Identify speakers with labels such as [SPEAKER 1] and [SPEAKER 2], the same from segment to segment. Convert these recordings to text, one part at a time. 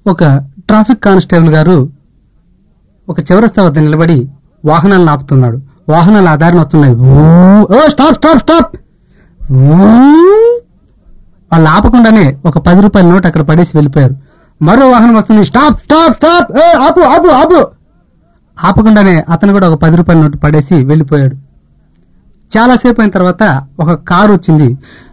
[SPEAKER 1] ఒక traffic constable గారు ఒక చివరస్తా వద్ద నిలబడి వాహనాలను ఆపుతున్నాడు వాహనాలు ఆ దారిన వస్తున్నాయి ఊ, ఓ స్టాప్ స్టాప్ స్టాప్ ఊ. వాళ్ళు ఆపకుండానే ఒక పది రూపాయల నోట్ అక్కడ పడేసి వెళ్ళిపోయారు మరో వాహనం వస్తుంది స్టాప్ స్టాప్ స్టాప్ ఏ, ఆపు ఆపు ఆపు ఆపకుండానే అతను కూడా ఒక పది రూపాయల నోటు పడేసి వెళ్ళిపోయాడు చాలాసేపు అయిన తర్వాత ఒక కారు వచ్చింది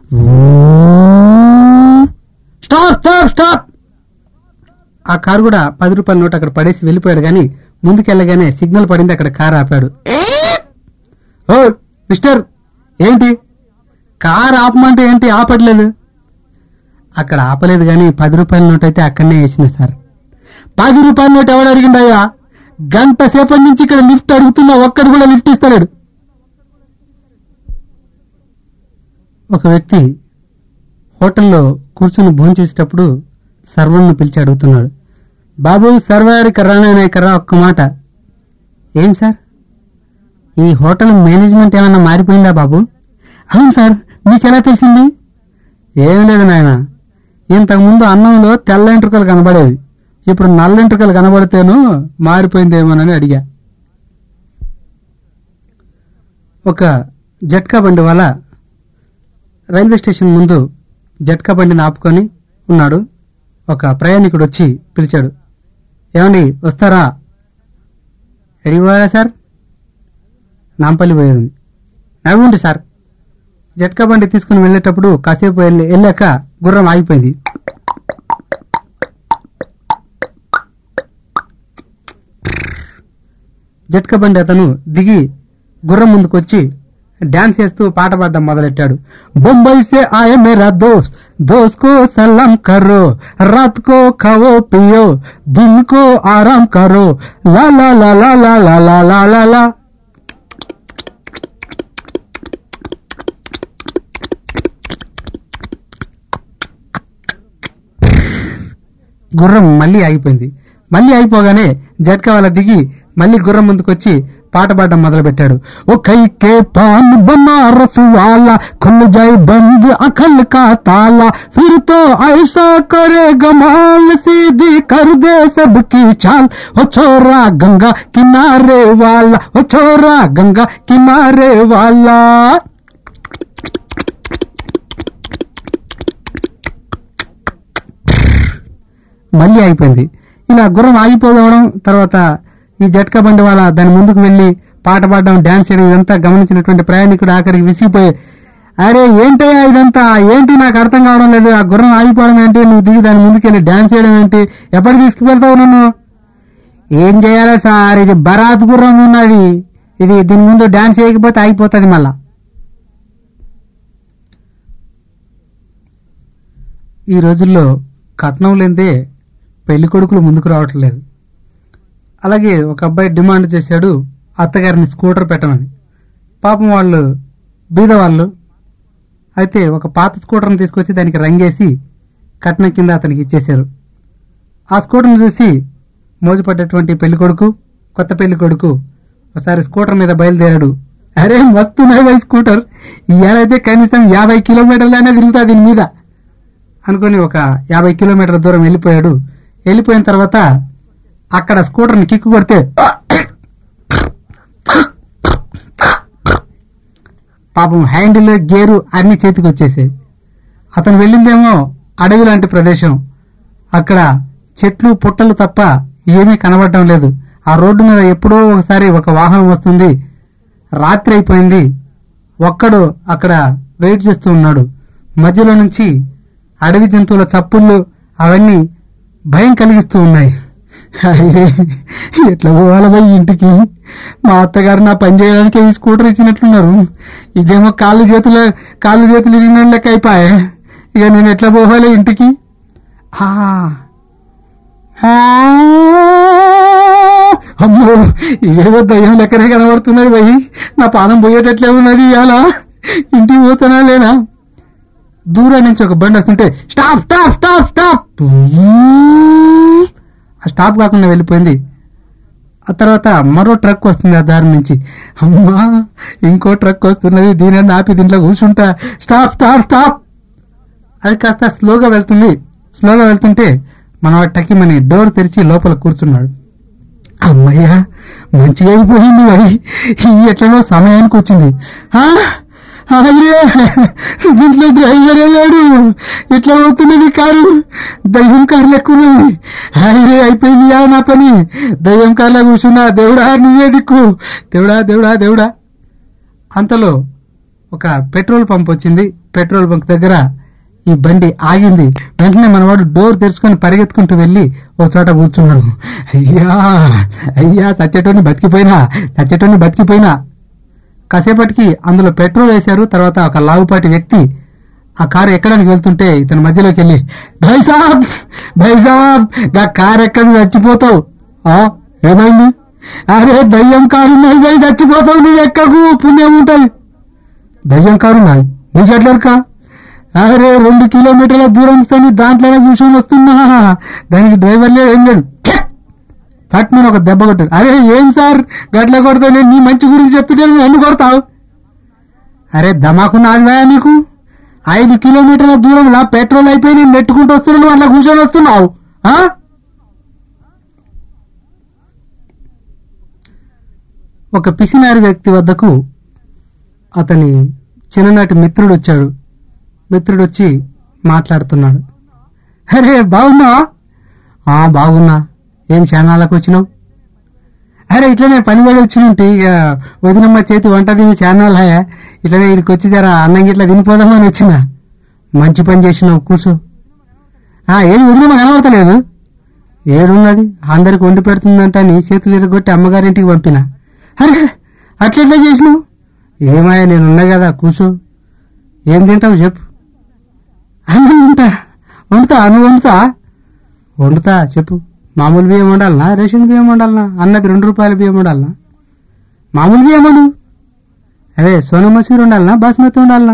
[SPEAKER 1] స్టాప్ స్టాప్ స్టాప్ ఆ కారు కూడా పది రూపాయల నోటు అక్కడ పడేసి వెళ్ళిపోయాడు కానీ ముందుకెళ్ళగానే సిగ్నల్ పడింది అక్కడ కారు ఆపాడు ఓ మిస్టర్ ఏంటి కారు ఆపమంటే ఏంటి ఆపట్లేదు అక్కడ ఆపలేదు కానీ పది రూపాయల నోట్ అయితే అక్కడనే వేసింది సార్ పది రూపాయల నోట్ ఎవడు అడిగిందయ్యా గంట సేపటి నుంచి ఇక్కడ లిఫ్ట్ అడుగుతున్నా ఒక్కడు కూడా లిఫ్ట్ ఇస్తలేడు ఒక వ్యక్తి హోటల్లో కూర్చుని భోంచేసేటప్పుడు సర్వర్ను పిలిచి అడుగుతున్నాడు బాబు సర్వర్ కర్రానే కర్రా ఒక్క మాట ఏం సార్ ఈ హోటల్ మేనేజ్మెంట్ ఏమైనా మారిపోయిందా బాబు అవును సార్ మీకెలా తెలిసింది ఏం లేదు నాయన ఇంతకుముందు అన్నంలో తెల్ల ఎంట్రుకలు కనబడేవి ఇప్పుడు నల్ల ఎంట్రుకలు కనబడితేను మారిపోయిందేమోనని అడిగా ఒక జట్కా బండి వల్ల రైల్వే స్టేషన్ ముందు జట్కా బండిని ఆపుకొని ఉన్నాడు ఒక ప్రయాణికుడు వచ్చి పిలిచాడు ఏమండి వస్తారా ఎడికి పోయారా సార్ నాంపల్లి పోయేది నవ్వుండి సార్ జట్కా బండి తీసుకుని వెళ్ళేటప్పుడు కాసేపు వెళ్ళి వెళ్ళాక గుర్రం ఆగిపోయింది జట్కా బండి అతను దిగి గుర్రం ముందుకు వచ్చి డాన్స్ చేస్తూ పాట పాడడం మొదలెట్టాడు బొంబాయి సే ఆయే మేరా దోస్త్ దోస్త్ కో సలాం కరో రాత్ కో ఖావో పియో దిన్ కో ఆరాం కరో లా లా లా లా లా లా లా లా లా లా గుర్రం మళ్ళీ ఆగిపోయింది మళ్ళీ అయిపోగానే జట్కా వాళ్ళ దిగి మళ్ళీ గుర్రం ముందుకొచ్చి పాట పాడడం మొదలు పెట్టాడు ఓ కైకే పాన్ బనారస్ వాలా ఖుల్ జాయ్ బంద్ అఖల్ కా తాలా ఫిర్ తో ఐసా करे गमाल सीधी कर दे सबकी चाल ओ छोरा गंगा किनारे वाला ओ छोरा गंगा किनारे वाला మళ్ళీ అయిపోయింది ఇలా గుర్రం ఆగిపోవడం తర్వాత ఈ జట్కా బండి వాళ్ళ దాని ముందుకు వెళ్ళి పాట పాడడం డాన్స్ చేయడం ఇదంతా గమనించినటువంటి ప్రయాణికుడు ఆఖరికి విసిగిపోయి అరే ఏంటయ్యా ఇదంతా ఏంటి నాకు అర్థం కావడం లేదు ఆ గుర్రం ఆగిపోవడం ఏంటి నువ్వు దిగి దాని ముందుకు వెళ్ళి డాన్స్ చేయడం ఏంటి ఎప్పటికి తీసుకువెళ్తావు నన్ను ఏం చేయాలి సార్ ఇది బరాత్ గుర్రం ఉన్నది ఇది దీని ముందు డాన్స్ చేయకపోతే ఆగిపోతుంది మళ్ళా ఈ రోజుల్లో కట్నం లేదే పెళ్లి కొడుకులు ముందుకు రావట్లేదు అలాగే ఒక అబ్బాయి డిమాండ్ చేశాడు అత్తగారిని స్కూటర్ పెట్టమని పాపం వాళ్ళు బీద వాళ్ళు అయితే ఒక పాత స్కూటర్ని తీసుకొచ్చి దానికి రంగేసి కట్నం కింద అతనికి ఇచ్చేశారు ఆ స్కూటర్ని చూసి మోజుపడ్డటువంటి పెళ్లి కొడుకు కొత్త పెళ్లి కొడుకు ఒకసారి స్కూటర్ మీద బయలుదేరాడు అరే మస్తున్నాయి బాయ్ స్కూటర్ ఇవాళైతే కనీసం యాభై కిలోమీటర్లైనా తిరుగుతా దీని మీద అనుకొని ఒక యాభై కిలోమీటర్ల దూరం వెళ్ళిపోయాడు వెళ్ళిపోయిన తర్వాత అక్కడ స్కూటర్ని కిక్కు కొడితే పాపం హ్యాండిల్ గేరు అన్ని చేతికి వచ్చేసాయి అతను వెళ్ళిందేమో అడవి లాంటి ప్రదేశం అక్కడ చెట్లు పుట్టలు తప్ప ఏమీ కనబడటం లేదు ఆ రోడ్డు మీద ఎప్పుడో ఒకసారి ఒక వాహనం వస్తుంది రాత్రి అయిపోయింది ఒక్కడు అక్కడ వెయిట్ చేస్తూ ఉన్నాడు మధ్యలో నుంచి అడవి జంతువుల చప్పుళ్ళు అవన్నీ భయం కలిగిస్తూ ఉన్నాయి అరే, ఎట్లా పోవాలి పోయి ఇంటికి మా అత్తగారు నా పని చేయడానికి ఈ స్కూటర్ ఇచ్చినట్లున్నారు ఇదేమో కాళ్ళు చేతులు కాళ్ళు చేతులు ఇరిగిన లెక్క అయిపోయా ఇక నేను ఎట్లా పోవాలి ఇంటికి ఆ. ఆ. అమ్మో ఇదేదో దయ్యం లెక్కనే కనబడుతున్నది పోయి నా పానం పోయేటట్లే ఉన్నది ఇవాళ ఇంటికి పోతానా లేనా దూరం నుంచి ఒక బండి వస్తుంటే స్టాప్ స్టాప్ స్టాప్ స్టాప్ ఆ స్టాప్ కాకుండా వెళ్ళిపోయింది ఆ తర్వాత మరో ట్రక్ వస్తుంది ఆ దారి నుంచి అమ్మా ఇంకో ట్రక్ వస్తున్నది దీని ఆపి దీంట్లో కూర్చుంటా స్టాప్ స్టాప్ స్టాప్ అది కాస్త స్లోగా వెళ్తుంది స్లోగా వెళ్తుంటే మనవాడు టకిమని డోర్ తెరిచి లోపల కూర్చున్నాడు అమ్మయ్యా మంచిగా అయిపోయింది మరి ఎట్లలో సమయానికి వచ్చింది ఆ, అయ్యే దీంట్లో డ్రైవర్ అయ్యాడు ఇట్లా పోతున్నది కారు దయ్యం కారు లెక్కున్నది అయ్యే అయిపోయింది యా నా పని దయ్యం కార్లో కూర్చున్నా దేవుడా నువ్వే దిక్కు దేవుడా దేవుడా దేవుడా అంతలో ఒక పెట్రోల్ పంప్ వచ్చింది పెట్రోల్ బంక్ దగ్గర ఈ బండి ఆగింది వెంటనే మనవాడు డోర్ తెరుచుకొని పరిగెత్తుకుంటూ వెళ్ళి ఒక చోట కూర్చున్నాడు అయ్యా అయ్యా సచ్చేటోని బతికిపోయినా సచ్చేటోని బతికిపోయినా కాసేపటికి అందులో పెట్రోల్ వేశారు తర్వాత ఒక లావుపాటి వ్యక్తి ఆ కారు ఎక్కడానికి వెళ్తుంటే ఇతని మధ్యలోకి వెళ్ళి భై సాబ్ భై సాబ్ గా కారు ఎక్కడి చచ్చిపోతావు ఆ, ఏమైంది అరే దయ్యం కారు ఉన్నది భయ్ చచ్చిపోతావు నువ్వు ఎక్కకు పుణ్యం ఉంటుంది దయ్యం కారు నాది నీకెట్లరుకా అరే రెండు కిలోమీటర్ల దూరం సని దాంట్లోనే కూర్చొని వస్తున్నా దానికి డ్రైవర్లే ఏం లేదు పట్మని ఒక దెబ్బ కొట్టాడు అరే ఏం సార్ గట్ల కొడతా నేను నీ మంచి గురించి చెప్తుంటే నువ్వు ఎందుకు కొడతావు అరే దమాకు నాదివా నీకు ఐదు కిలోమీటర్ల దూరంలో పెట్రోల్ అయిపోయి నేను నెట్టుకుంటూ వస్తున్నాను నువ్వు అట్లా కూర్చొని వస్తున్నావు ఆ? ఒక పిసినారి వ్యక్తి వద్దకు అతని చిన్ననాటి మిత్రుడు వచ్చాడు మిత్రుడు వచ్చి మాట్లాడుతున్నాడు అరే బాగున్నా ఆ బాగున్నా ఏం చానాలకు వచ్చినావు అరే ఇట్లనే పని పడి వచ్చినట్టు ఇక వదినమ్మ చేతి వంట తిని చానాలు హాయా ఇట్లనే ఇక్కడికి వచ్చి జర అన్నం ఇట్లా తినిపోదామని వచ్చిన మంచి పని చేసినావు కూర్చో ఆ ఏది వదినమ్మ కనబడతలేదు ఏడున్నది అందరికి వండి పెడుతుందంట నీ చేతులు ఇరగొట్టి అమ్మగారింటికి పంపిన అరే అట్లెట్లా చేసినావు ఏమాయా నేను ఉన్నా కదా కూర్చో ఏం తింటావు చెప్పు అన్నం తింటా వండుతా నువ్వు వండుతా వండుతా చెప్పు మామూలు బియ్యం వండాలనా రేషన్ బియ్యం వండాలనా అన్నది రెండు రూపాయల బియ్యం వండాలనా మామూలు బియ్యం వండు అదే సోనా మసూరి ఉండాలనా బాస్మతి ఉండాలనా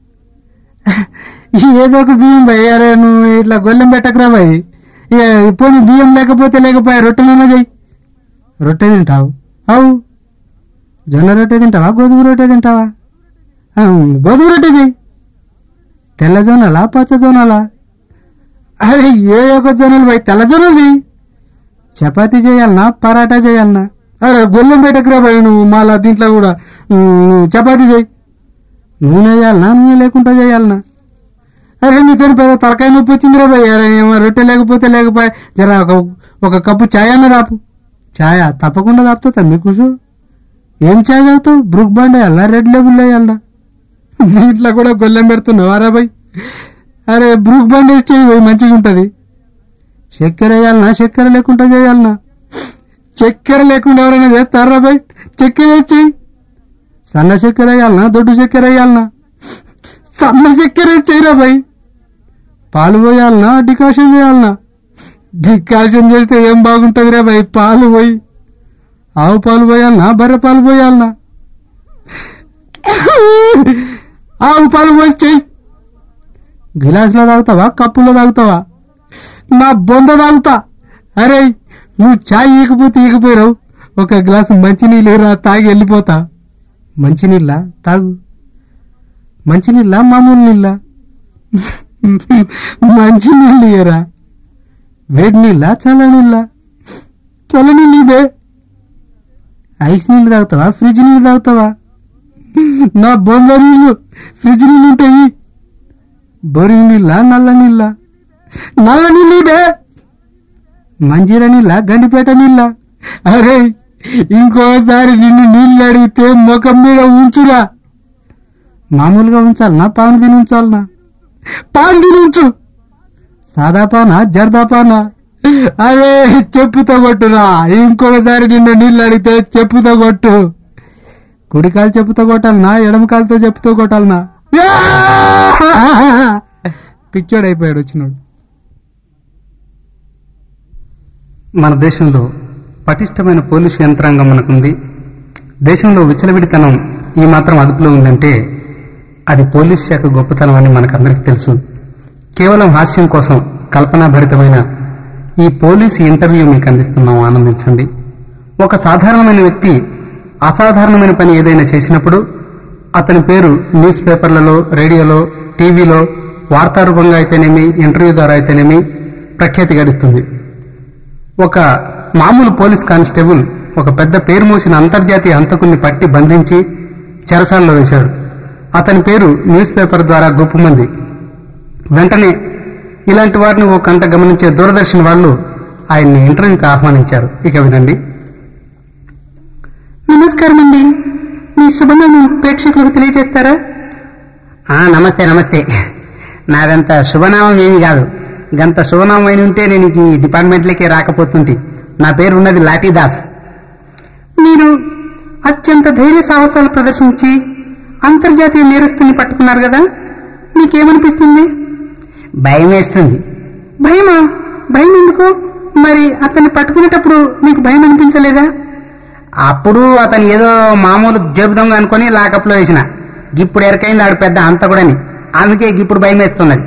[SPEAKER 1] ఏదో ఒక బియ్యం భయ్ అరే నువ్వు ఇట్లా గొల్లెం పెట్టకరా భయ్ ఇక పోనీ బియ్యం లేకపోతే లేకపోయా రొట్టెనైనా చెయ్యి రొట్టె తింటావు అవు జొన్న రొట్టె తింటావా గోధుమ రొట్టె తింటావా ఆ, గోధుమ రొట్టె చెయ్యి తెల్ల జొన్నలా పచ్చ జొన్నలా అరే ఏ ఒక జొన్నలు పోయి తెల్ల జొన్నలు చెయ్యి చపాతీ చేయాలనా పరాటా చేయాలనా అరే గొల్లెం పెట్టకురా భయ్ నువ్వు మళ్ళా దీంట్లో కూడా ఉమ్, నువ్వు చపాతీ చేయి నూనె చేయాలనా నూనె లేకుండా చేయాలనా అరే నీ పేరు పెద్ద తలకాయ నొప్పి వచ్చిందిరా భయ్ అరే ఏమో రొట్టె లేకపోతే లేకపోయి జర ఒక ఒక కప్పు ఛాయ్ అన్న రాపు ఛాయ తప్పకుండా తాపుతా మీకు ఏం ఛాయ్ తాగుతావు బ్రూక్ బాండ్ వేయాలనా రెడ్ లేబుల్ వేయాలనా దీంట్లో కూడా గొల్లెం పెడుతున్నావు అరే భయ్ అరే బ్రూక్ బాండ్ వేసి చేయి భయ్ మంచిగా ఉంటుంది చక్కెర వేయాలనా చక్కెర లేకుండా చేయాలనా చక్కెర లేకుండా ఎవరైనా చేస్తారా భయ్ చక్కెర వేసి చెయ్యి సన్న చక్కెర వేయాలనా దొడ్డు చక్కెర వేయాలనా సన్న చక్కెర వేసి చేయరా భయ్ పాలు పోయాలనా డికాషన్ చేయాలనా డికాషన్ చేస్తే ఏం బాగుంటుంది రా భయ్ పాలు పోయి ఆవు పాలు పోయాలనా బర్రె పాలు పోయాలనా ఆవు పాలు పోసి చెయ్యి గిలాసులో తాగుతావా కప్పులో తాగుతావా నా బొంద తాగుతా అరే నువ్వు చాయ్ ఈకపోతే ఈకపోయావు ఒక గ్లాసు మంచినీళ్ళేరా తాగి వెళ్ళిపోతా మంచినీళ్ళ తాగు మంచినీళ్ళ మామూలు నీళ్ళ మంచినీళ్ళు ఇయ్యరా వేడి నీళ్ళ చల్ల నీళ్ళ చల్ల నీళ్ళు ఇదే ఐస్ నీళ్ళు తాగుతావా ఫ్రిడ్జ్ నీళ్ళు తాగుతావా నా బొంద నీళ్ళు ఫ్రిడ్జ్ నీళ్ళు ఉంటాయి బోరింగ్ నీళ్ళ నల్ల నీళ్ళ నల్ల నీళ్ళు ఇదే మంజీర నీళ్ళ గండిపేట నీళ్ళ అరే ఇంకోసారి నిన్ను నీళ్ళు అడిగితే ముఖం మీద ఉంచురా మామూలుగా ఉంచాలనా పాన్ తిని ఉంచాలనా పాన్ తిని ఉంచు సాదా పానా జర్దా పానా అరే చెప్పుతో కొట్టురా ఇంకొకసారి నిన్ను నీళ్ళు అడిగితే చెప్పుతో కొట్టు కుడి కాలు చెప్పుతో కొట్టాలనా ఎడమ కాలుతో చెప్పుతో కొట్టాలనా పిచ్చోడు అయిపోయాడు వచ్చినాడు మన దేశంలో పటిష్టమైన పోలీసు యంత్రాంగం మనకుంది దేశంలో విచ్చలవిడితనం ఈ మాత్రం అదుపులో ఉందంటే అది పోలీస్ శాఖ గొప్పతనం అని మనకందరికీ తెలుసు కేవలం హాస్యం కోసం కల్పనాభరితమైన ఈ పోలీసు ఇంటర్వ్యూ మీకు అందిస్తున్నాం ఆనందించండి ఒక సాధారణమైన వ్యక్తి అసాధారణమైన పని ఏదైనా చేసినప్పుడు అతని పేరు న్యూస్ పేపర్లలో రేడియోలో టీవీలో వార్తారూపంగా అయితేనేమి ఇంటర్వ్యూ ద్వారా అయితేనేమి ప్రఖ్యాతి గడిస్తుంది ఒక మామూలు పోలీస్ కానిస్టేబుల్ ఒక పెద్ద పేరు మోసిన అంతర్జాతీయ హంతకుని పట్టి బంధించి చెరసాలలో వేశాడు అతని పేరు న్యూస్ పేపర్ ద్వారా గొప్పమంది వెంటనే ఇలాంటి వారిని ఓ కంట గమనించే దూరదర్శన్ వాళ్ళు ఆయన్ని ఇంటర్వ్యూకి ఆహ్వానించారు ఇక వినండి నమస్కారం అండి మీ శుభనామం ప్రేక్షకులకు తెలియజేస్తారా
[SPEAKER 2] నమస్తే నమస్తే నాదంత శుభనామం ఏమి కాదు గంత శుభనామం అయిన ఉంటే నేను ఈ డిపార్ట్మెంట్లకే రాకపోతుంటే నా పేరు ఉన్నది లాఠీదాస్
[SPEAKER 1] మీరు అత్యంత ధైర్య సాహసాలు ప్రదర్శించి అంతర్జాతీయ నేరస్తుని పట్టుకున్నారు కదా మీకేమనిపిస్తుంది
[SPEAKER 2] భయం వేస్తుంది
[SPEAKER 1] భయమా భయం ఎందుకు మరి అతన్ని పట్టుకునేటప్పుడు మీకు భయం అనిపించలేదా
[SPEAKER 2] అప్పుడు అతను ఏదో మామూలు జరుపుదాం అనుకుని లాకప్లో వేసిన ఇప్పుడు ఎరకైంది ఆడు పెద్ద అంతకుడని అందుకే ఇప్పుడు భయం వేస్తున్నది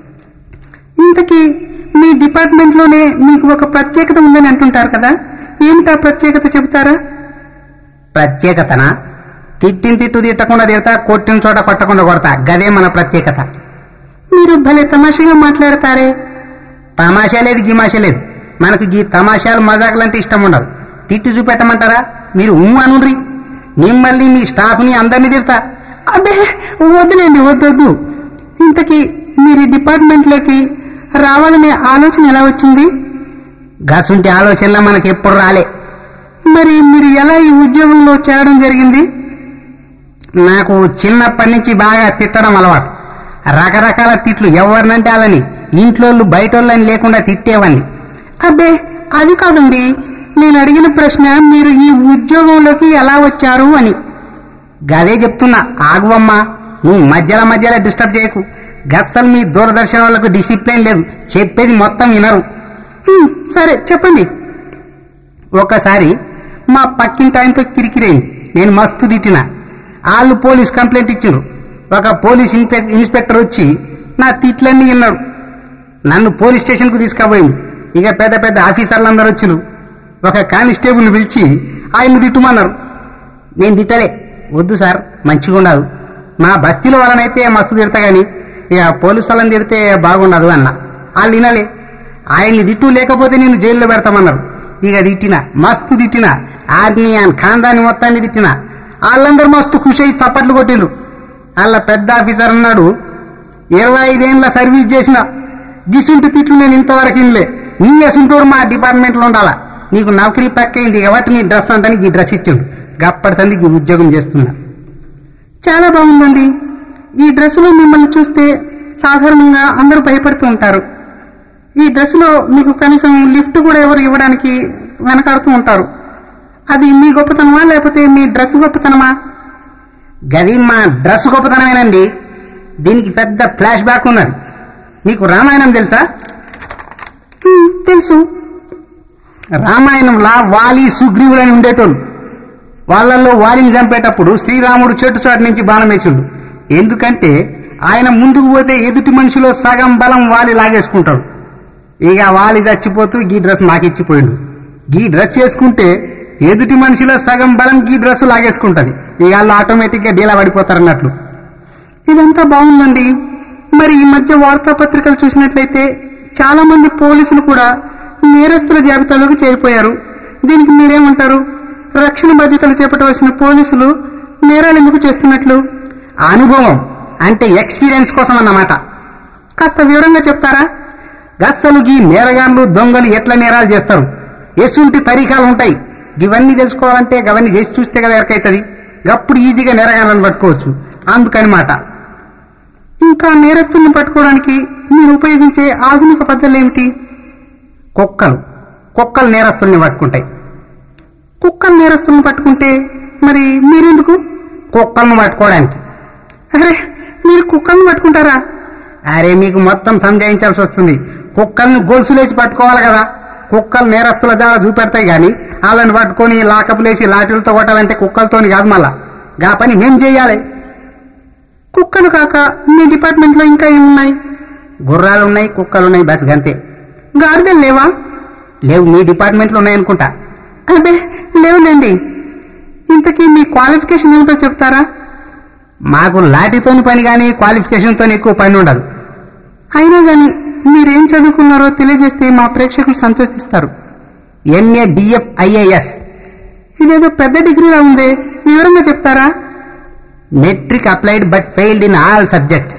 [SPEAKER 1] ఇంతకీ మీ డిపార్ట్మెంట్ లోనే మీకు ఒక ప్రత్యేకత ఉందని అంటుంటారు కదా ఏమిటా ప్రత్యేకత చెబుతారా
[SPEAKER 2] ప్రత్యేకతన తిట్టిన తిట్టు తిట్టకుండా తిడతా కొట్టిన చోట కొట్టకుండా కొడతా గదే మన ప్రత్యేకత
[SPEAKER 1] మీరు భలే తమాషగా మాట్లాడతారే
[SPEAKER 2] తమాషా లేదు గిమాషా లేదు మనకు ఈ తమాషాలు మజాకులంటే ఇష్టం ఉండదు తిట్టి చూపెట్టమంటారా మీరు ఊ అనుండ్రి మిమ్మల్ని మీ స్టాఫ్ని అందరినీ తిడతా
[SPEAKER 1] అదే వద్దులేండి వద్దొద్దు ఇంతకీ మీరు ఈ డిపార్ట్మెంట్ లోకి రావాలనే ఆలోచన ఎలా వచ్చింది
[SPEAKER 2] గసుంటి ఆలోచనలో మనకి ఎప్పుడు రాలే
[SPEAKER 1] మరి మీరు ఎలా ఈ ఉద్యోగంలో చేరడం జరిగింది
[SPEAKER 2] నాకు చిన్నప్పటి నుంచి బాగా తిట్టడం అలవాటు రకరకాల తిట్లు ఎవరినంటే వాళ్ళని ఇంట్లోళ్ళు బయటోళ్ళని లేకుండా తిట్టేవాడిని
[SPEAKER 1] అబ్బే అది కాదండి నేను అడిగిన ప్రశ్న మీరు ఈ ఉద్యోగంలోకి ఎలా వచ్చారు అని
[SPEAKER 2] గదే చెప్తున్నా ఆగువమ్మా నువ్వు మధ్యలో మధ్యలో డిస్టర్బ్ చేయకు గస్సలు మీ దూరదర్శన్ వాళ్ళకు డిసిప్లిన్ లేదు చెప్పేది మొత్తం వినరు
[SPEAKER 1] హ్మ్, సరే చెప్పండి
[SPEAKER 2] ఒకసారి మా పక్కింటి ఆయనతో కిరికిరైంది నేను మస్తు తిట్టిన వాళ్ళు పోలీస్ కంప్లైంట్ ఇచ్చిండ్రు ఒక పోలీస్ ఇన్స్పెక్ ఇన్స్పెక్టర్ వచ్చి నా తిట్లన్నీ విన్నాడు నన్ను పోలీస్ స్టేషన్కు తీసుకుపోయింది ఇక పెద్ద పెద్ద ఆఫీసర్లు అందరూ వచ్చిండ్రు ఒక కానిస్టేబుల్ పిలిచి ఆయన్ని తిట్టుమన్నారు నేను తిట్టలే వద్దు సార్ మంచిగా ఉండదు మా బస్తీలో వాళ్ళనైతే మస్తు తిడతా గాని ఇక పోలీసు వాళ్ళని తిడితే బాగుండదు అన్న వాళ్ళు వినలే ఆయన్ని తిట్టు లేకపోతే నేను జైల్లో పెడతామన్నారు ఇక తిట్టిన మస్తు తిట్టిన ఆర్మీ అండ్ ఖాందాని మొత్తాన్ని తిట్టిన వాళ్ళందరూ మస్తు ఖుషి అయ్యి చప్పట్లు కొట్టిండ్రు వాళ్ళ పెద్ద ఆఫీసర్ అన్నాడు ఇరవై ఐదేళ్ల సర్వీస్ చేసిన గిసుంటి తిట్లు నేను ఇంతవరకు ఇన్లే నీ అసుంటోడు మా డిపార్ట్మెంట్లో ఉండాలా నీకు నౌకరీ పక్కైంది కాబట్టి నీ డ్రెస్ అంతా ఈ డ్రెస్ ఇచ్చిండు గప్పటి సంది ఈ ఉద్యోగం చేస్తున్నా
[SPEAKER 1] చాలా బాగుందండి ఈ డ్రెస్సులో మిమ్మల్ని చూస్తే సాధారణంగా అందరూ భయపడుతూ ఉంటారు ఈ డ్రెస్సులో మీకు కనీసం లిఫ్ట్ కూడా ఎవరు ఇవ్వడానికి వెనకాడుతూ ఉంటారు అది మీ గొప్పతనమా లేకపోతే మీ డ్రెస్ గొప్పతనమా
[SPEAKER 2] గది మా డ్రెస్ గొప్పతనమేనండి దీనికి పెద్ద ఫ్లాష్ బ్యాక్ ఉన్నది మీకు రామాయణం తెలుసా
[SPEAKER 1] హ్మ్, తెలుసు
[SPEAKER 2] రామాయణంలో వాలి సుగ్రీవులని ఉండేటోళ్ళు వాళ్ళల్లో వాలిని చంపేటప్పుడు శ్రీరాముడు చెట్టు చాటు నుంచి బాణం వేసిండు ఎందుకంటే ఆయన ముందుకు పోతే ఎదుటి మనిషిలో సగం బలం వాలి లాగేసుకుంటాడు ఇక వాలి చచ్చిపోతూ గీ డ్రెస్ మాకిచ్చిపోయిండు గీ డ్రెస్ చేసుకుంటే ఎదుటి మనిషిలో సగం బలం గీ డ్రెస్ లాగేసుకుంటది ఇక వాళ్ళు ఆటోమేటిక్గా డీలా పడిపోతారు అన్నట్లు
[SPEAKER 1] ఇదంతా బాగుందండి మరి ఈ మధ్య వార్తాపత్రికలు చూసినట్లయితే చాలా మంది పోలీసులు కూడా నేరస్తుల జాబితాలోకి చేరిపోయారు దీనికి మీరేమంటారు రక్షణ బాధ్యతలు చేపట్టవలసిన పోలీసులు నేరాలు ఎందుకు చేస్తున్నట్లు
[SPEAKER 2] అనుభవం అంటే ఎక్స్పీరియన్స్ కోసం అన్నమాట
[SPEAKER 1] కాస్త వివరంగా చెప్తారా
[SPEAKER 2] గస్సలు గీ నేరగాన్లు దొంగలు ఎట్లా నేరాలు చేస్తారు ఎసుంటి తరీకాలు ఉంటాయి ఇవన్నీ తెలుసుకోవాలంటే అవన్నీ చేసి చూస్తే కదా ఎరకైతుంది అప్పుడు ఈజీగా నేరగాన్లను పట్టుకోవచ్చు అందుకనమాట
[SPEAKER 1] ఇంకా నేరస్తుల్ని పట్టుకోవడానికి మీరు ఉపయోగించే ఆధునిక పద్ధతులు ఏమిటి
[SPEAKER 2] కుక్కలు కుక్కలు నేరస్తుల్ని పట్టుకుంటాయి
[SPEAKER 1] కుక్కలు నేరస్తుల్ని పట్టుకుంటే మరి మీరెందుకు
[SPEAKER 2] కుక్కలను పట్టుకోవడానికి
[SPEAKER 1] అరే మీరు కుక్కల్ని పట్టుకుంటారా
[SPEAKER 2] అరే మీకు మొత్తం సంజాయించాల్సి వస్తుంది కుక్కల్ని గొలుసులేసి పట్టుకోవాలి కదా కుక్కలు నేరస్తుల ద్వారా చూపెడతాయి కానీ వాళ్ళని పట్టుకొని లాకపులేసి లాఠీలతో కొట్టాలంటే కుక్కలతోని కాదు మళ్ళా గా పని మేం చేయాలి
[SPEAKER 1] కుక్కలు కాక మీ డిపార్ట్మెంట్ లో ఇంకా ఏమున్నాయి
[SPEAKER 2] గుర్రాలు ఉన్నాయి కుక్కలు ఉన్నాయి బస్ గంతే
[SPEAKER 1] గార్డెన్ లేవా
[SPEAKER 2] లేవు మీ డిపార్ట్మెంట్లో ఉన్నాయనుకుంటా
[SPEAKER 1] అదే లేవులేండి ఇంతకీ మీ క్వాలిఫికేషన్ ఏమిటో చెప్తారా
[SPEAKER 2] మాకు లాఠీతోని పని కానీ క్వాలిఫికేషన్తో ఎక్కువ పని ఉండదు
[SPEAKER 1] అయినా గాని
[SPEAKER 2] మీరేం చదువుకున్నారో తెలియజేస్తే మా ప్రేక్షకులు సంతోషిస్తారు ఎంఏ డిఎఫ్ ఐఏఎస్ ఇదేదో పెద్ద డిగ్రీలా ఉంది వివరంగా చెప్తారా matric applied but failed in all subjects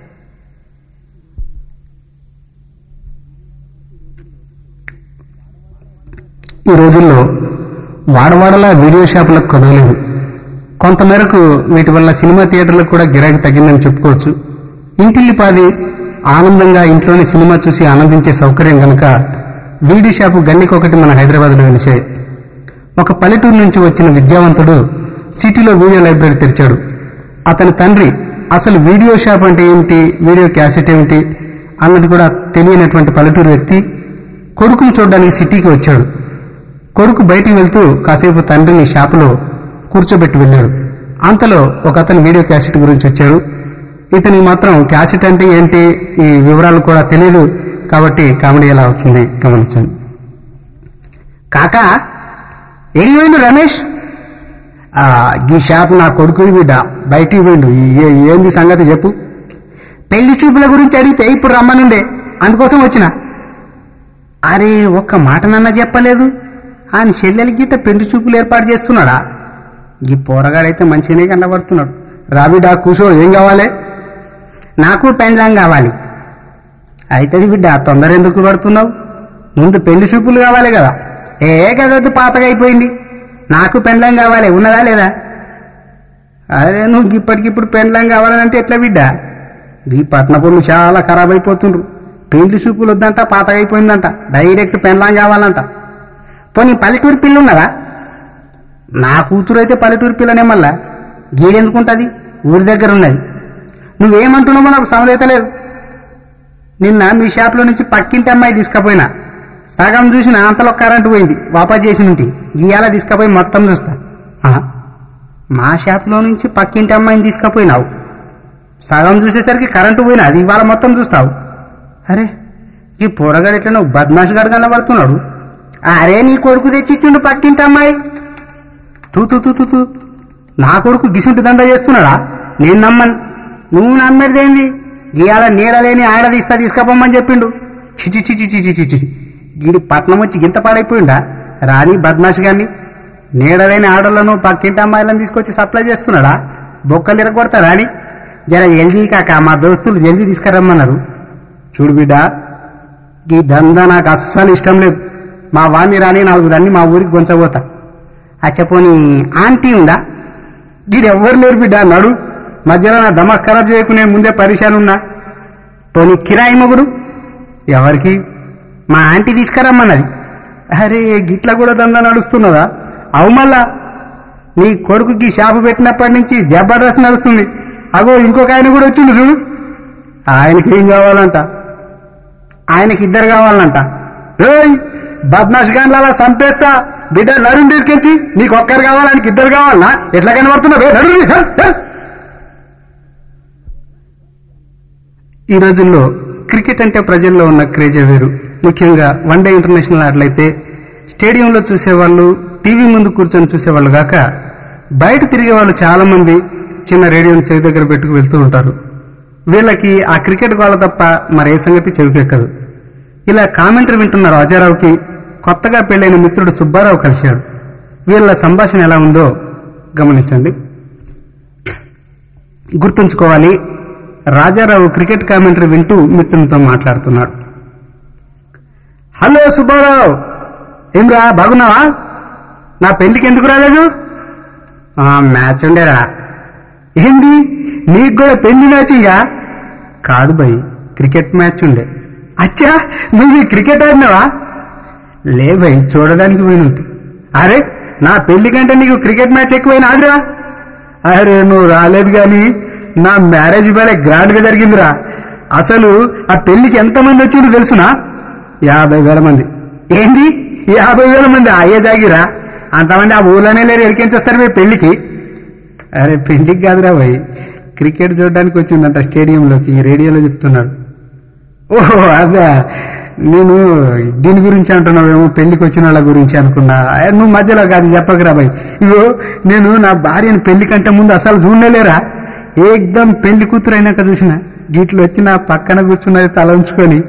[SPEAKER 2] ఈ రోజుల్లో వాడవాడలా వీడియో షాపులకు కొనలేవు కొంతమేరకు వీటి వల్ల సినిమా థియేటర్లకు కూడా గిరాకీ తగ్గిందని చెప్పుకోవచ్చు ఇంటిల్లిపాది ఆనందంగా ఇంట్లోనే సినిమా చూసి ఆనందించే సౌకర్యం గనక వీడియో షాపు గల్లీకొకటి మన హైదరాబాద్లో వెలిచాయి ఒక పల్లెటూరు నుంచి వచ్చిన విద్యావంతుడు సిటీలో వీడియో లైబ్రరీ తెరిచాడు అతని తండ్రి అసలు వీడియో షాప్ అంటే ఏమిటి వీడియో క్యాసెట్ ఏమిటి అన్నది కూడా తెలియనటువంటి పల్లెటూరు వ్యక్తి కొడుకును చూడడానికి సిటీకి వచ్చాడు కొడుకు బయటికి వెళ్తూ కాసేపు తండ్రిని షాపులో కూర్చోబెట్టి వెళ్ళాడు అంతలో ఒక అతను వీడియో క్యాసెట్ గురించి వచ్చాడు ఇతనికి మాత్రం క్యాసెట్ అంటే ఏంటి ఈ వివరాలు కూడా తెలియదు కాబట్టి కామెడీ ఎలా అవుతుంది గమనించండి కాకా ఎడిపోయిండు రమేష్ ఆ, ఈ షాప్ నా కొడుకు బిడ్డ బయటికి పోయిండు ఏ- ఏంది సంగతి చెప్పు పెళ్లి చూపుల గురించి అడిగితే ఇప్పుడు రమ్మనుండే అందుకోసం వచ్చిన అరే ఒక్క మాటనన్నా చెప్పలేదు ఆయన చెల్లెలకి గిట్ట పెళ్లి చూపులు ఏర్పాటు చేస్తున్నాడా ఈ పోరగాడైతే మంచిగానే కనబడుతున్నాడు రాబిడా కూర్చో ఏం కావాలి నాకు పెండ్లాం కావాలి అవుతుంది బిడ్డ తొందర ఎందుకు పడుతున్నావు ముందు పెళ్లి చూపులు కావాలి కదా ఏ కదొద్దు పాతగా అయిపోయింది నాకు పెండ్లాం కావాలి ఉన్నదా లేదా అరే నువ్వు ఇప్పటికిప్పుడు పెండ్లాం కావాలంటే ఎట్లా బిడ్డ ఈ పట్న పనులు చాలా ఖరాబ్ అయిపోతుండ్రు పెళ్లి చూపులు వద్దంట పాతగా అయిపోయిందంట డైరెక్ట్ పెండ్లాం కావాలంట పోనీ పల్లెటూరు పిల్ల ఉన్నదా నా కూతురు అయితే పల్లెటూరు పిల్లనే మళ్ళా గీడెందుకుంటుంది ఊరి దగ్గర ఉన్నది నువ్వేమంటున్నావో నాకు సమలేత లేదు నిన్న మీ షాప్లో నుంచి పక్కింటి అమ్మాయి తీసుకుపోయినా సగం చూసిన అంతలో కరెంటు పోయింది వాపస్ చేసి ఉంటి గీయాల తీసుకుపోయి మొత్తం చూస్తా ఆ? మా షాప్లో నుంచి పక్కింటి అమ్మాయిని తీసుకుపోయినావు సగం చూసేసరికి కరెంటు పోయినా అది ఇవాళ మొత్తం చూస్తావు అరే ఈ పోరగాడు ఎట్లా నువ్వు బద్మాష్ గారు కనబడుతున్నాడు అరే నీ కొడుకు తెచ్చిచ్చిండు పక్కింటి అమ్మాయి తూ తూ తూ తూ తూ నా కొడుకు గిసుంటి దండ చేస్తున్నాడా నేను నమ్మను నువ్వు నమ్మేదేంది గీయాల నీడలేని ఆడ తీస్తా తీసుకపోమని చెప్పిండు చిచి చిచి చిచి చిచి గీడి పట్నం వచ్చి గింత పాడైపోయిండా రాని బద్మాష్ గాని నీడలేని ఆడలను పక్కింటి అమ్మాయిలను తీసుకొచ్చి సప్లై చేస్తున్నాడా బొక్కలు ఇరగొడతా రాని జర జల్దీ కాక మా దోస్తులు జల్దీ తీసుకురమ్మన్నారు చూడు బిడ్డ ఈ దందా నాకు అస్సలు ఇష్టం లేదు మా వాణ్ణి రాని నాలుగు దాన్ని మా ఊరికి గొంచబోతా అచ్చపోని ఆంటీ ఉందా ఇది ఎవ్వరు లేరు బిడ్డ నడు మధ్యలో నా దమక్ ఖరాబ్ చేయకునే ముందే పరిశాన్ ఉన్నా పోనీ కిరాయి మొగుడు ఎవరికి మా ఆంటీ తీసుకురమ్మన్నది అరే గిట్ల కూడా దందా నడుస్తున్నదా అవు మళ్ళా నీ కొడుకుకి షాపు పెట్టినప్పటి నుంచి జబర్దస్త్ నడుస్తుంది అగో ఇంకొక ఆయన కూడా వచ్చిండు చూడు ఆయనకి ఏం కావాలంట ఆయనకి ఇద్దరు కావాలంట ఏయ్ బద్మాష్ గాన్లు అలా చంపేస్తా బిడ్డ నరుని తీసుకెచ్చి నీకు ఒక్కరు కావాలి ఆయనకి ఇద్దరు కావాలనా ఎట్లా కనబడుతున్నావు ఏ, నరుని, హ, హ. ఈ రోజుల్లో క్రికెట్ అంటే ప్రజల్లో ఉన్న క్రేజే వేరు ముఖ్యంగా వన్డే ఇంటర్నేషనల్ ఆటలైతే స్టేడియంలో చూసేవాళ్ళు టీవీ ముందు కూర్చొని చూసేవాళ్ళు కాక బయట తిరిగే వాళ్ళు చాలా మంది చిన్న రేడియోని చెవి దగ్గర పెట్టుకు వెళ్తూ ఉంటారు వీళ్ళకి ఆ క్రికెట్ గోళ తప్ప మరే సంగతి చెవికెక్కదు ఇలా కామెంటరీ వింటున్న రాజారావుకి కొత్తగా పెళ్ళైన మిత్రుడు సుబ్బారావు కలిశాడు వీళ్ళ సంభాషణ ఎలా ఉందో గమనించండి గుర్తుంచుకోవాలి రాజారావు క్రికెట్ కామెంటరీ వింటూ మిత్రునితో మాట్లాడుతున్నాడు హలో సుబ్బారావు ఏమ్రా బాగున్నావా నా పెళ్లికి ఎందుకు రాలేదు "ఆ, మ్యాచ్ ఉండేరా ఏంది నీకు కూడా పెళ్లి మ్యాచింగా కాదు భయ్ క్రికెట్ మ్యాచ్ ఉండే అచ్చా నువ్వు ఈ క్రికెట్ ఆడినావా లే భయ్ చూడడానికి పోయినుంటి అరే నా పెళ్లి కంటే నీకు క్రికెట్ మ్యాచ్ ఎక్కువైనా ఆదిరా అరే నువ్వు రాలేదు కానీ నా మ్యారేజ్ భలే గ్రాండ్ గా జరిగిందిరా అసలు ఆ పెళ్లికి ఎంతమంది వచ్చిందో తెలుసునా యాభై వేల మంది ఏంది యాభై వేల మంది అయ్యే జాగిరా అంతమంది ఆ ఊళ్ళోనే లేరు ఎరికించేస్తారు మీ పెళ్లికి అరే పెళ్లికి కాదురా భయ్ క్రికెట్ చూడడానికి వచ్చిందంట స్టేడియంలోకి ఈ రేడియోలో చెప్తున్నాడు ఓహో అదే నేను దీని గురించి అంటున్నావేమో పెళ్లికి వచ్చిన వాళ్ళ గురించి అనుకున్నా ఏ, నువ్వు మధ్యలో కాదు చెప్పకరా భయ్ ఇగో నేను నా భార్యని పెళ్లి కంటే ముందు అసలు చూడలేరా ఏకదం పెళ్లి కూతురు అయినాక చూసిన గీట్లు వచ్చి నా పక్కన కూర్చున్నది తల ఉంచుకొని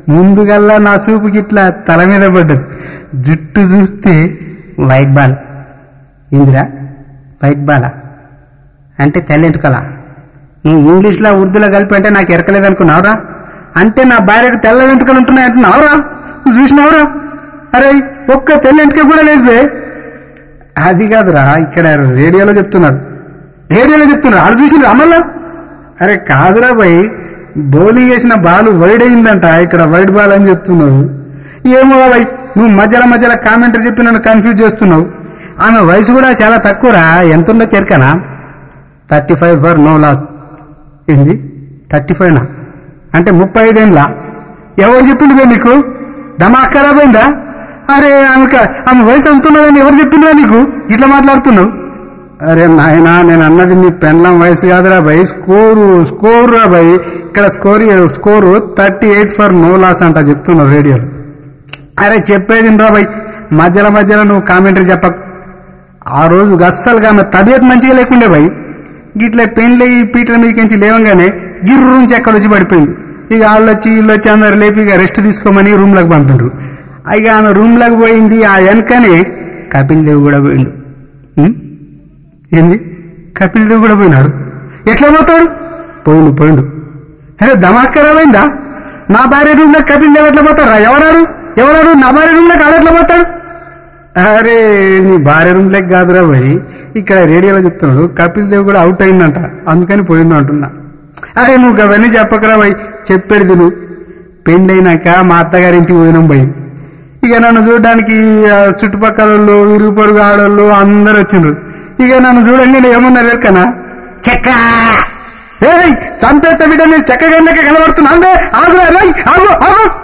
[SPEAKER 2] ముందుగల్లా నా చూపుకి ఇట్లా తల మీద పడ్డది జుట్టు చూస్తే వైట్ బాల్ ఇందిరా వైట్ బాలా అంటే తెల్లెంటుకలా నువ్వు ఇంగ్లీష్లో ఉర్దూలో కలిపి అంటే నాకు ఎరకలేదు అనుకున్నావురా అంటే నా భార్యకు తెల్ల వెంట్రుకలు ఉంటున్నాయి అంటున్నావురా నువ్వు చూసినావురా అరే ఒక్క తెల్ల వెంట్రుక కూడా లేదు బే అది కాదురా ఇక్కడ రేడియోలో చెప్తున్నారు రేడియోలో చెప్తున్నారు ఆడు చూసి అమల్లో అరే కాదురా భయ్ బౌలింగ్ వేసిన బాల్ వైడ్ అయిందంట ఇక్కడ వైడ్ బాల్ అని చెప్తున్నావు ఏమో భయ్ నువ్వు మధ్యలో మధ్యలో కామెంటరీ చెప్పి నన్ను కన్ఫ్యూజ్ చేస్తున్నావు ఆమె వయసు కూడా చాలా తక్కువరా ఎంత ఉందో చెరకనా thirty five for no loss ఏంది థర్టీ ఫైవ్నా అంటే ముప్పై ఐదేళ్ళ ఎవరు చెప్పింది బే నీకు దమాక్ ఖరాబ్ అయిందా అరే ఆమెకు ఆమె వయసు అంటున్నదని ఎవరు చెప్పిందా నీకు ఇట్లా మాట్లాడుతున్నావు అరే నాయనా నేను అన్నది నీ పెండ్లం వయసు కాదురా భయ్ స్కోరు స్కోర్ రా భయ్ ఇక్కడ score score thirty eight for no loss అంట చెప్తున్నావు రేడియోలో అరే చెప్పేది రా భయ్ మధ్యలో మధ్యలో నువ్వు కామెంటరీ చెప్పకు ఆ రోజు అస్సలుగా ఆమె తబియత్ మంచిగా లేకుండే భయ్ గిట్లా పెండ్లి పీటల మీదకించి లేవంగానే గిర్రు నుంచి ఎక్కడ వచ్చి పడిపోయింది ఇక వాళ్ళు వచ్చి వీళ్ళు వచ్చి అందరు లేపి ఇక రెస్ట్ తీసుకోమని రూమ్లోకి పంపిండ్రు ఇక ఆమె రూమ్లోకి పోయింది ఆ వెనకనే కపిల్ దేవ్ కూడా పోయిండు ఉం? ఏంది కపిల్ దేవ్ కూడా పోయినాడు ఎట్లా పోతాడు పోయిండు పోయిండు అరే దమాక్ ఖరాబ్ అయిందా నా భార్య రూమ్లో కపిల్ దేవ్ ఎట్లా పోతారా ఎవరాడు ఎవరాడు నా భార్య రూమ్లోకి ఆడెట్లా పోతాడు అరే నీ భార్య రూమ్లోకి కాదురా భయ్ ఇక్కడ రేడియోలో చెప్తున్నాడు కపిల్ దేవ్ కూడా అవుట్ అయిందంట అందుకని పోయిండు అంటున్నా అరే నువ్వు అవన్నీ చెప్పకరా భయ్ చెప్పేది నువ్వు పెళ్ళైనాక మా అత్తగారింటికి పోయినాం భయ్ ఇక నన్ను చూడడానికి ఆ చుట్టుపక్కల వాళ్ళు ఇరుగు పొరుగు ఆడోళ్ళు అందరు వచ్చిండ్రు ఇక నన్ను చూడండి ఏమన్నారు ఎక్కనా చెక్క ఏయ్ చంపేస్తా బిడ్డ నేను చెక్క గంటలకి కనబడుతున్నా అందే ఆగు రేయ్, ఆగు ఆగు